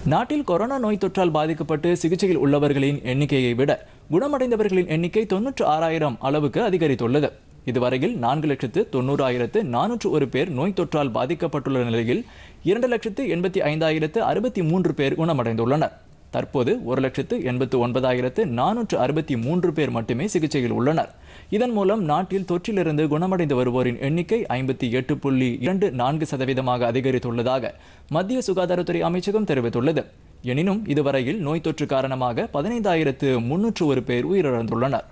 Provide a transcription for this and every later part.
நாட்டில் கொரோனா நோய் தொற்றால் பாதிக்கப்பட்டு சிகிச்சையில் உள்ளவர்களின் எண்ணிக்கையை விட குணமடைந்தவர்களின் எண்ணிக்கை தொன்னூற்று ஆறாயிரம் அளவுக்கு அதிகரித்துள்ளது இதுவரையில் நான்கு லட்சத்து தொண்ணூறாயிரத்து நானூற்று ஒரு பேர் நோய் தொற்றால் பாதிக்கப்பட்டுள்ள நிலையில் இரண்டு லட்சத்து எண்பத்தி ஐந்தாயிரத்து அறுபத்தி மூன்று பேர் குணமடைந்துள்ளனர் தற்போது ஒரு லட்சத்து எண்பத்து ஒன்பதாயிரத்து நானூற்று அறுபத்தி மூன்று பேர் மட்டுமே சிகிச்சையில் உள்ளனர் இதன் மூலம் நாட்டில் தொற்றிலிருந்து குணமடைந்து வருவோரின் எண்ணிக்கை ஐம்பத்தி எட்டு புள்ளி இரண்டு நான்கு சதவீதமாக அதிகரித்துள்ளதாக மத்திய சுகாதாரத்துறை அமைச்சகம் தெரிவித்துள்ளது எனினும் இதுவரையில் நோய் தொற்று காரணமாக பதினைந்தாயிரத்து முன்னூற்று ஒரு பேர் உயிரிழந்துள்ளனர்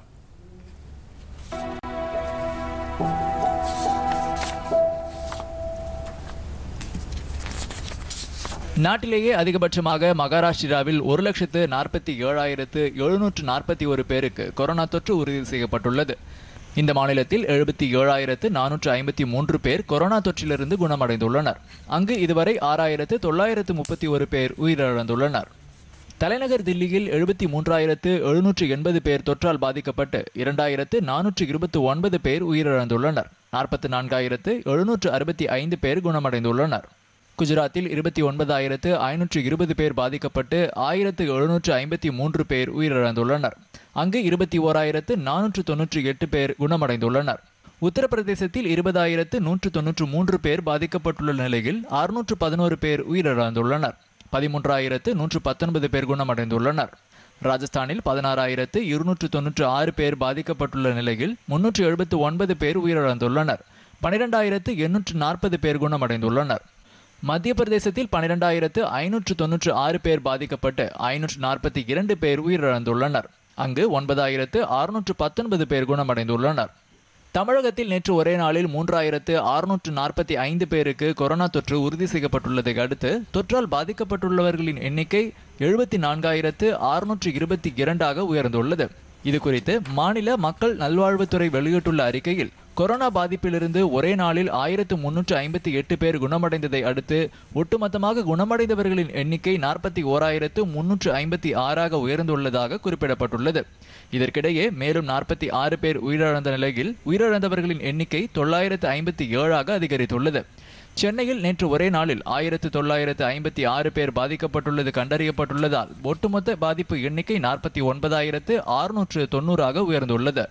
நாட்டிலேயே அதிகபட்சமாக மகாராஷ்டிராவில் ஒரு லட்சத்து நாற்பத்தி ஏழாயிரத்து எழுநூற்று நாற்பத்தி ஒரு பேருக்கு கொரோனா தொற்று உறுதி செய்யப்பட்டுள்ளது இந்த மாநிலத்தில் எழுபத்தி ஏழாயிரத்து நானூற்று ஐம்பத்தி மூன்று பேர் கொரோனா தொற்றிலிருந்து குணமடைந்துள்ளனர் அங்கு இதுவரை ஆறாயிரத்து தொள்ளாயிரத்து முப்பத்தி ஒரு பேர் உயிரிழந்துள்ளனர் தலைநகர் தில்லியில் எழுபத்தி மூன்றாயிரத்து எழுநூற்று எண்பது பேர் தொற்றால் பாதிக்கப்பட்டு இரண்டாயிரத்து நானூற்று இருபத்தி ஒன்பது பேர் உயிரிழந்துள்ளனர் நாற்பத்தி நான்காயிரத்து எழுநூற்று அறுபத்தி ஐந்து பேர் குணமடைந்துள்ளனர் குஜராத்தில் இருபத்தி ஒன்பதாயிரத்து ஐநூற்று இருபது பேர் பாதிக்கப்பட்டு ஆயிரத்து எழுநூற்று ஐம்பத்தி மூன்று பேர் உயிரிழந்துள்ளனர் அங்கு இருபத்தி ஓராயிரத்து நானூற்று தொன்னூற்றி எட்டு பேர் குணமடைந்துள்ளனர் உத்தரப்பிரதேசத்தில் இருபதாயிரத்து நூற்று தொன்னூற்று மூன்று பேர் பாதிக்கப்பட்டுள்ள நிலையில் அறுநூற்று பதினோரு பேர் உயிரிழந்துள்ளனர் பதிமூன்றாயிரத்து நூற்று பத்தொன்பது பேர் குணமடைந்துள்ளனர் ராஜஸ்தானில் பதினாறாயிரத்து இருநூற்று தொன்னூற்று ஆறு பேர் பாதிக்கப்பட்டுள்ள நிலையில் முன்னூற்று எழுபத்து ஒன்பது பேர் உயிரிழந்துள்ளனர் பனிரெண்டாயிரத்து எண்ணூற்று நாற்பது பேர் குணமடைந்துள்ளனர் மத்திய பிரதேசத்தில் பனிரெண்டாயிரத்து ஐநூற்று தொன்னூற்று ஆறு பேர் பாதிக்கப்பட்டு ஐநூற்று நாற்பத்தி இரண்டு பேர் உயிரிழந்துள்ளனர் அங்கு ஒன்பதாயிரத்து அறுநூற்று பத்தொன்பது பேர் குணமடைந்துள்ளனர் தமிழகத்தில் நேற்று ஒரே நாளில் மூன்றாயிரத்து அறுநூற்று நாற்பத்தி ஐந்து பேருக்கு கொரோனா தொற்று உறுதி செய்யப்பட்டுள்ளதை அடுத்து தொற்றால் பாதிக்கப்பட்டுள்ளவர்களின் எண்ணிக்கை எழுபத்தி நான்காயிரத்து அறுநூற்று இருபத்தி இரண்டாக உயர்ந்துள்ளது இது குறித்து மாநில மக்கள் நல்வாழ்வுத்துறை வெளியிட்டுள்ள அறிக்கையில் கொரோனா பாதிப்பிலிருந்து ஒரே நாளில் ஆயிரத்து முன்னூற்று ஐம்பத்தி எட்டு பேர் குணமடைந்ததை அடுத்து ஒட்டுமொத்தமாக குணமடைந்தவர்களின் எண்ணிக்கை நாற்பத்தி ஓராயிரத்து முன்னூற்று ஐம்பத்தி ஆறாக உயர்ந்துள்ளதாக குறிப்பிடப்பட்டுள்ளது இதற்கிடையே மேலும் நாற்பத்தி ஆறு பேர் உயிரிழந்த நிலையில் உயிரிழந்தவர்களின் எண்ணிக்கை தொள்ளாயிரத்து ஐம்பத்தி ஏழாக அதிகரித்துள்ளது சென்னையில் நேற்று ஒரே நாளில் ஆயிரத்து தொள்ளாயிரத்து ஐம்பத்தி ஆறு பேர் பாதிக்கப்பட்டுள்ளது கண்டறியப்பட்டுள்ளதால் ஒட்டுமொத்த பாதிப்பு எண்ணிக்கை நாற்பத்தி ஒன்பதாயிரத்து அறுநூற்று தொண்ணூறாக உயர்ந்துள்ளது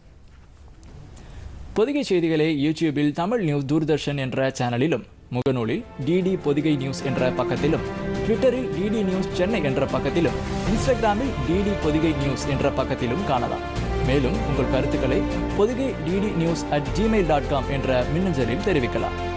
பொதிகை செய்திகளை யூடியூபில் தமிழ் நியூஸ் தூர்தர்ஷன் என்ற சேனலிலும் முகநூலில் டிடி பொதிகை நியூஸ் என்ற பக்கத்திலும் ட்விட்டரில் டிடி நியூஸ் சென்னை என்ற பக்கத்திலும் இன்ஸ்டாகிராமில் டிடி பொதிகை நியூஸ் என்ற பக்கத்திலும் காணலாம் மேலும் உங்கள் கருத்துக்களை Podhigai DD news at Gmail dot com என்ற மின்னஞ்சலில் தெரிவிக்கலாம்